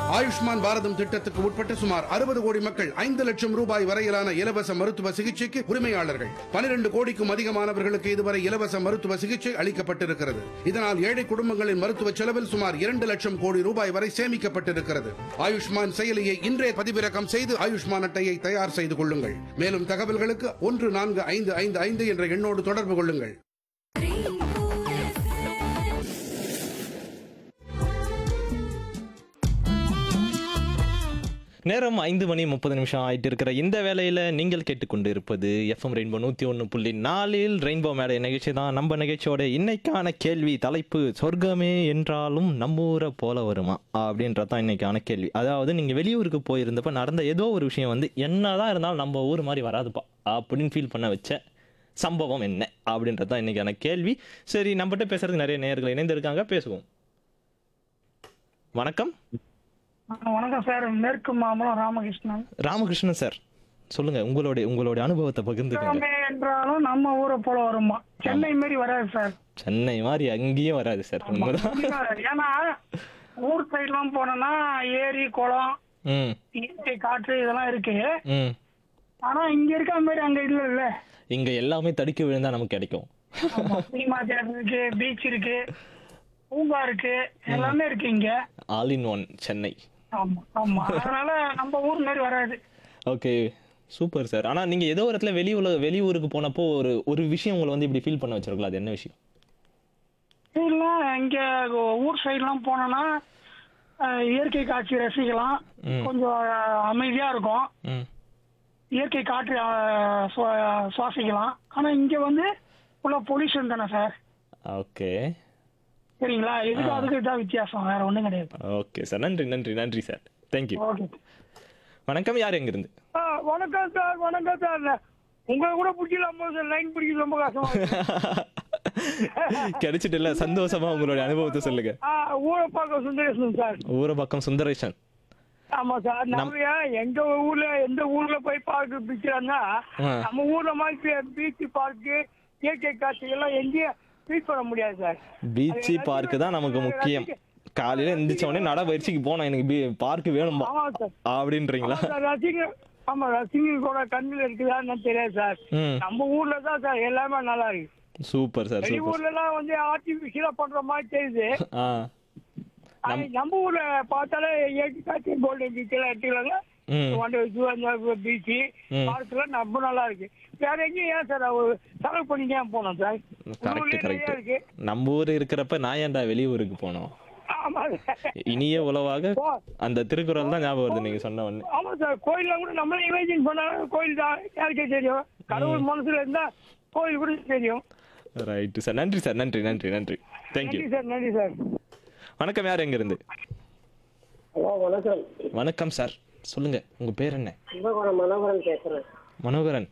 ஆயுஷ்மான் பாரதம் திட்டத்துக்கு உட்பட்ட சுமார் அறுபது கோடி மக்கள் ஐந்து லட்சம் ரூபாய் வரையிலான இலவச மருத்துவ சிகிச்சைக்கு உரிமையாளர்கள் பனிரெண்டு கோடிக்கும் அதிகமானவர்களுக்கு இதுவரை இலவச மருத்துவ சிகிச்சை அளிக்கப்பட்டிருக்கிறது இதனால் ஏழை குடும்பங்களின் மருத்துவ செலவில் சுமார் இரண்டு லட்சம் கோடி ரூபாய் வரை சேமிக்கப்பட்டிருக்கிறது ஆயுஷ்மான் செயலியை இன்றே பதிவிறக்கம் செய்து ஆயுஷ்மான் அட்டையை தயார் செய்து கொள்ளுங்கள் மேலும் தகவல்களுக்கு ஒன்று நான்கு ஐந்து ஐந்து ஐந்து என்ற எண்ணோடு தொடர்பு கொள்ளுங்கள் நேரம் ஐந்து மணி முப்பது நிமிஷம் ஆயிட்டு இருக்கிற இந்த வேளையில நீங்கள் கேட்டுக்கொண்டு இருப்பது எஃப்எம் ரெயின்போ நூத்தி ஒன்று புள்ளி நாலில் ரெயின்போ மேடை நிகழ்ச்சி தான் நம்ம நிகழ்ச்சியோட இன்னைக்கான கேள்வி தலைப்பு சொர்க்கமே என்றாலும் நம்ம ஊரை போல வருமா அப்படின்றது தான் இன்னைக்கான கேள்வி அதாவது நீங்க வெளியூருக்கு போயிருந்தப்ப நடந்த ஏதோ ஒரு விஷயம் வந்து என்னதான் இருந்தாலும் நம்ம ஊர் மாதிரி வராதுப்பா அப்படின்னு ஃபீல் பண்ண வச்ச சம்பவம் என்ன அப்படின்றது தான் இன்னைக்கான கேள்வி சரி நம்மகிட்ட பேசுறதுக்கு நிறைய நேயர்கள் இணைந்திருக்காங்க பேசுவோம் வணக்கம் ஆ, வணக்கம் சார் மேற்கு மாம்பலம் ராமகிருஷ்ணன் ராமகிருஷ்ணன் சார் சொல்லுங்க உங்களுடைய உங்களுடைய அனுபவத்தை பகிர்ந்துக்கங்க எல்லாமே என்றாலும் நம்ம ஊரை போல வருமா சென்னை மாரி வராது சார் சென்னை மாதிரி அங்கேயும் வராது சார் உண்மைதான் ஏன்னா ஊர் சைட்லாம் போனோம்னா ஏரி குளம் ம் இயற்கை காற்று இதெல்லாம் இருக்கு ம் ஆனா இங்க இருக்க மாதிரி அங்க இல்ல இல்ல இங்க எல்லாமே தடுக்கி விழுந்தா நமக்கு கிடைக்கும் சினிமா தியேட்டர் இருக்கு பீச் இருக்கு பூங்கா இருக்கு எல்லாமே இருக்கு இங்க ஆல் இன் ஒன் சென்னை ஆமா ஆமா அதனால நம்ம ஊர் மாதிரி வராது ஓகே சூப்பர் சார் ஆனா நீங்க ஏதோ ஒரு இடத்துல வெளியூர்ல வெளியூருக்கு போனப்போ ஒரு ஒரு விஷயம் உங்களை வந்து இப்படி ஃபீல் பண்ண வச்சிருக்கலாம் அது என்ன விஷயம் இல்ல இங்க ஊர் சைட்லாம் போனோம்னா அஹ், இயற்கை காட்சி ரசிக்கலாம் ம். கொஞ்சம் அஹ், அமைதியா இருக்கும் ம் இயற்கை காற்று அஹ், சுவா- சுவாசிக்கலாம் ஆனா இங்க வந்து உள்ள பொல்யூஷன் தானே சார் ஓகே சரிங்களா இதுக்கு அதுக்கு இதான் வித்தியாசம் வேற ஒண்ணும் கிடையாது ஓகே சார் நன்றி நன்றி நன்றி சார் தேங்க்யூ ஓகே வணக்கம் யார் எங்கிருந்து வணக்கம் சார் வணக்கம் சார் உங்களை கூட பிடிக்கலாமா சார் லைன் பிடிக்கிறது ரொம்ப கஷ்டமா இருக்கு. கிடைச்சிட்டு இல்ல சந்தோஷமா உங்களுடைய அனுபவத்தை சொல்லுங்க ஆ, ஊரை பார்க்க சுந்தரேசன் சார் ஊர பக்கம் சுந்தரேஷன் ஆமா சார் நம்ம எங்க ஊர்ல எந்த ஊர்ல போய் பார்க்க பிடிக்கிறாங்கன்னா ஆ. நம்ம ஊர்ல மாதிரி பீச் பார்க்கு இயற்கை காட்சி எல்லாம் எங்கேயும் ஃபீல் பண்ண முடியாது சார் பீச்சு பார்க்கு தான் நமக்கு முக்கியம் காலையில எந்திரிச்ச உடனே நடைபயிற்சிக்கு போனோம் எனக்கு பார்க் வேணும்பா ஆமா சார் அப்படின்றீங்களா ஆமா சார், ரசிகர் ஆமா ரசிகர் கூட கண்ணுல இருக்குதான்னு தெரியாது சார் ம் நம்ம ஊர்ல தான் சார் எல்லாமே நல்லா இருக்கு சூப்பர் சார் வெளி சூப்பர் ஊர்ல எல்லாம் வந்து ஆர்டிபிஷியலா பண்ற மாதிரி தெரியுது ஆ ஆனா நம்ம ஊர்ல பார்த்தாலே இயற்கை காட்சி கோல்டன் பீச் எல்லாம் எடுத்துக்கலாங்க ம் வந்து பீச் ம். பார்க்ல ரொம்ப நல்லா இருக்கு வேற எங்கேயும் ஏன் சார் ஒரு செலவு பண்ணி ஏன் போனோம் சார் கரெக்ட் உள்ளூர்லயே நிறைய கரெக்ட் இருக்கு நம்ம ஊர் இருக்கிறப்ப நான் ஏன்டா வெளியூருக்கு போனோம் ஆமா சார். இனிய உலவாக போ- அந்த திருக்குறள் தான் ஞாபகம் வருது நீங்க சொன்ன உடனே ஆமா சார் கோயில்ல கூட நம்மளே இமேஜின் பண்ணா கோயில் தான் யாருக்கே தெரியும் கடவுள் மனசுல இருந்தா கோயில் கூட தெரியும் ரைட்டு சார் நன்றி சார் நன்றி நன்றி நன்றி தேங்க்யூ நன்றி சார் நன்றி சார் வணக்கம் யார் எங்க இருந்து ஹலோ வணக்கம் வணக்கம் சார் சொல்லுங்க உங்க பேர் என்ன கும்பகோணம் மனோகரன் பேசுறேன் மனோகரன்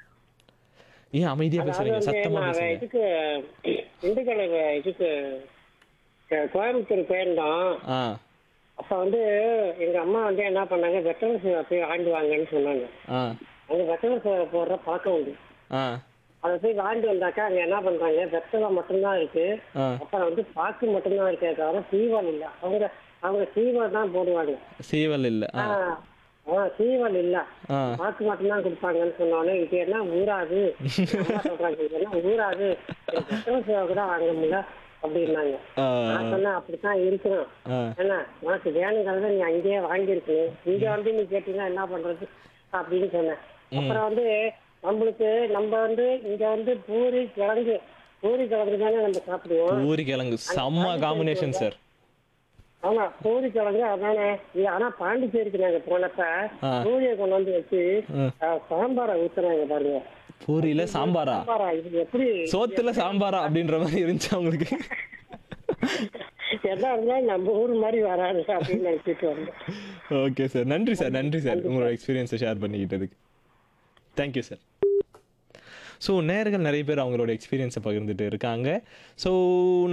ஏன் அமைதியா பேசுறீங்க அதாவது சத்தமா நான் பேசுங்க இதுக்கு திண்டுக்கல் இதுக்கு அஹ், கோயம்புத்தூர் போயிருந்தோம் ஆ அப்ப வந்து எங்க அம்மா வந்து என்ன பண்ணாங்க வெத்தலை சேவை போய் ஆண்டு வாங்கன்னு சொன்னாங்க ஆ அங்க வெத்தலை சேவை போடுற பழக்கம் உண்டு ஆ அதை போய் வாங்கிட்டு வந்தாக்கா அங்க என்ன பண்றாங்க வெத்தலை மட்டும்தான் இருக்கு ஆ அப்புறம் வந்து பாக்கு மட்டும்தான் இருக்கே தவிர சீவல் இல்ல அவங்க அவங்க சீவல் தான் போடுவாங்க சீவல் இல்ல ஆ ஆஹ் ஆஹ் சீவல் இல்ல ஆ பாக்கு மட்டும்தான் கொடுப்பாங்கன்னு சொன்னோடனே இது என்ன ஊராது அம்மா சொல்றாங்க இது என்ன ஊராது எனக்கு வெத்தலை சேவை கூட வாங்க முடியல அப்படின்னாங்க ஆ நான் சொன்னேன் அப்படித்தான் இருக்கணும் ஆ ஏன்னா உனக்கு வேணுங்கிறத நீ அங்கேயே வாங்கியிருக்கணும் இங்க வந்து நீ கேட்டீங்கன்னா என்ன பண்றது அப்படின்னு சொன்னேன் அப்புறம் வந்து நம்மளுக்கு நம்ம வந்து இங்க வந்து பூரி கிழங்கு பூரி கிழங்கு தானே நம்ம சாப்பிடுவோம் பூரி கிழங்கு செம்ம காம்பினேஷன் சார் ஆமா பூரி கிழங்கு அதானே இது ஆனா பாண்டிச்சேரிக்கு நாங்க போனப்ப ஆ. பூரியை கொண்டு வந்து வச்சு ம். ஆ, சாம்பாரை ஊத்துறாங்க பாருங்க பூரியில சாம்பாரா சாம்பாரா இது எப்படி சோத்துல சாம்பாரா அப்படின்ற மாதிரி இருந்துச்சு அவங்களுக்கு எதா இருந்தாலும் நம்ம ஊர் மாதிரி வராது அப்படின்னு நினைச்சிட்டு வந்தேன் ஓகே சார் நன்றி சார் நன்றி சார் உங்களோட எக்ஸ்பீரியன்ஸை ஷேர் பண்ணிக்கிட்டதுக்கு தேங்க்யூ சார் ஸோ நேர்கள் நிறைய பேர் அவங்களோட எக்ஸ்பீரியன்ஸை பகிர்ந்துட்டு இருக்காங்க ஸோ